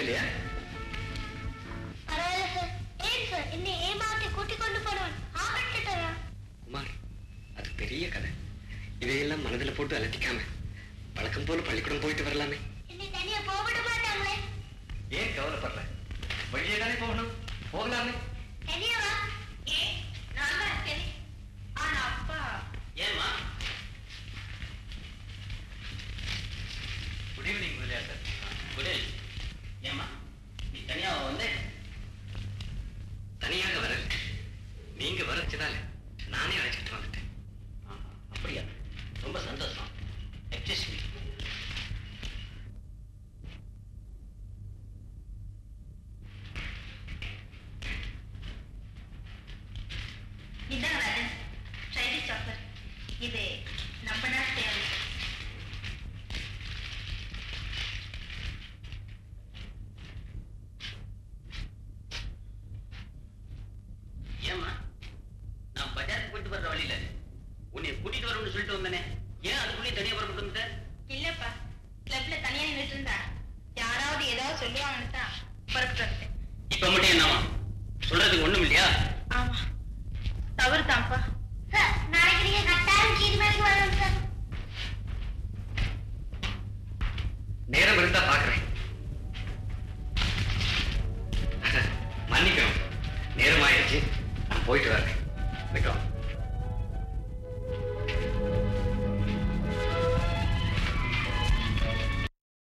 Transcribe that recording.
போகலையா பரவாயில்ல சார் ஏன் சார் என்னை ஏமாத்தி கூட்டிக் கொண்டு போனவன் ஆபத்துட்டவா குமார் அது பெரிய கதை இதையெல்லாம் மனதில் போட்டு அலட்டிக்காம வழக்கம் போல பள்ளிக்கூடம் போயிட்டு வரலாமே என்னை தனியா போக விட மாட்டாங்களே ஏன் கவலைப்படுற வழியே தானே போகணும் போகலாமே தனியாவா ஏ நான் தான் இருக்கேன் ஆனா அப்பா ஏமா good evening Mudaliar sir good ஏமா நீ தனியா வந்து தனியாக வரல நீங்க வரச்சுனால நானே அழைச்சிட்டு வந்துட்டேன் அப்படியா ரொம்ப சந்தோஷம் எக்ஸ்கியூஸ் மீ இந்தாங்க ராஜன் சைனீஸ் சாக்லேட் இது நம்ம நாட்டு தேவை ஏமா நான் பஜாருக்கு போயிட்டு வர்ற வழியில உன்னை கூட்டிட்டு வரணும்னு சொல்லிட்டு வந்தேனே ஏன் அதுக்குள்ளேயே தனியா புறப்பட்டு வந்துட்ட இல்லப்பா கிளப்ல தனியா நின்றுட்டு இருந்தா யாராவது ஏதாவது சொல்லுவாங்கன்னு தான் புறப்பட்டு வந்துட்டேன் இப்ப மட்டும் என்னவா சொல்றதுக்கு ஒண்ணும் இல்லையா ஆமா தவறு தான்ப்பா சார் நாளைக்கு நீங்க கட்டாயம் கீழ் மணிக்கு வரணும் சார் நேரம் இருந்தா பாக்குறேன் மன்னிக்கணும் நேரம் ஆயிடுச்சு நான் போயிட்டு வரேன்